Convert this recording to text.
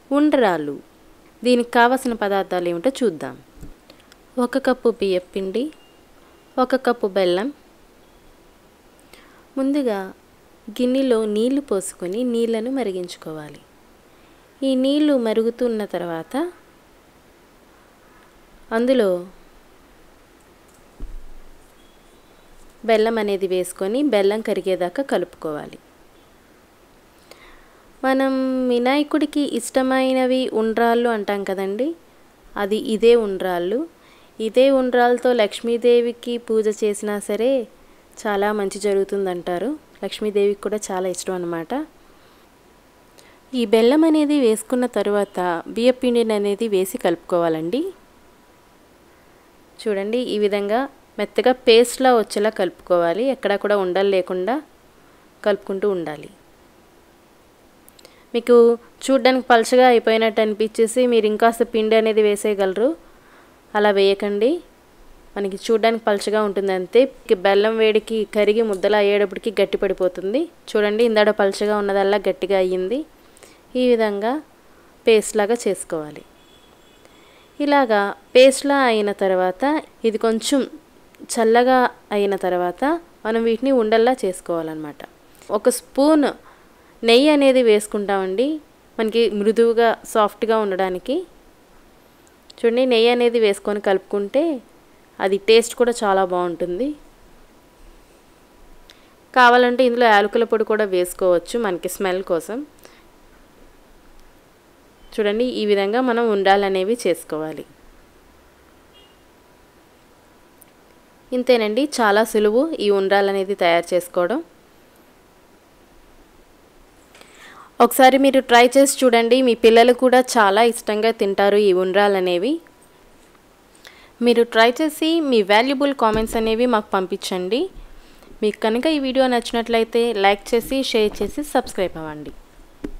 ఉండ్రాళ్ళు దీనికి కావలసిన పదార్థాలు ఏమిటో చూద్దాం ఒక కప్పు బియ్యం పిండి ఒక కప్పు బెల్లం ముందుగా గిన్నెలో నీళ్లు పోసుకొని నీళ్లను మరిగించుకోవాలి ఈ నీళ్లు మరుగుతున్న తర్వాత అందులో బెల్లం అనేది వేసుకొని బెల్లం కరిగేదాకా కలుపుకోవాలి మనం వినాయకుడికి ఇష్టమైనవి ఉండ్రాళ్ళు అంటాం కదండి అది ఇదే ఉండ్రాళ్ళు ఇదే ఉండ్రాలతో లక్ష్మీదేవికి పూజ చేసినా సరే చాలా మంచి జరుగుతుందంటారు లక్ష్మీదేవికి కూడా చాలా ఇష్టం అన్నమాట ఈ బెల్లం అనేది వేసుకున్న తర్వాత బియ్యపిండిని అనేది వేసి కలుపుకోవాలండి చూడండి ఈ విధంగా మెత్తగా పేస్ట్లా వచ్చేలా కలుపుకోవాలి ఎక్కడా కూడా ఉండలు లేకుండా కలుపుకుంటూ ఉండాలి మీకు చూడ్డానికి పలచగా అయిపోయినట్టు అనిపించేసి మీరు ఇంకాస్త పిండి అనేది వేసేయగలరు అలా వేయకండి మనకి చూడ్డానికి పలచగా ఉంటుంది అంతే బెల్లం వేడికి కరిగి ముద్దలా అయ్యేటప్పటికి గట్టి పడిపోతుంది చూడండి ఇందాడ పలచగా ఉన్నదల్లా గట్టిగా అయ్యింది ఈ విధంగా పేస్ట్ లాగా చేసుకోవాలి ఇలాగా పేస్ట్లా అయిన తర్వాత ఇది కొంచెం చల్లగా అయిన తర్వాత మనం వీటిని ఉండల్లా చేసుకోవాలన్నమాట ఒక స్పూన్ నెయ్యి అనేది వేసుకుంటామండి మనకి మృదువుగా సాఫ్ట్గా ఉండడానికి చూడండి నెయ్యి అనేది వేసుకొని కలుపుకుంటే అది టేస్ట్ కూడా చాలా బాగుంటుంది కావాలంటే ఇందులో యాలకుల పొడి కూడా వేసుకోవచ్చు మనకి స్మెల్ కోసం చూడండి ఈ విధంగా మనం ఉండాలనేవి చేసుకోవాలి ఇంతేనండి చాలా సులువు ఈ ఉండ్రాలనేది తయారు చేసుకోవడం ఒకసారి మీరు ట్రై చేసి చూడండి మీ పిల్లలు కూడా చాలా ఇష్టంగా తింటారు ఈ ఉండ్రాలనేవి మీరు ట్రై చేసి మీ వాల్యుబుల్ కామెంట్స్ అనేవి మాకు పంపించండి మీకు కనుక ఈ వీడియో నచ్చినట్లయితే లైక్ చేసి షేర్ చేసి సబ్స్క్రైబ్ అవ్వండి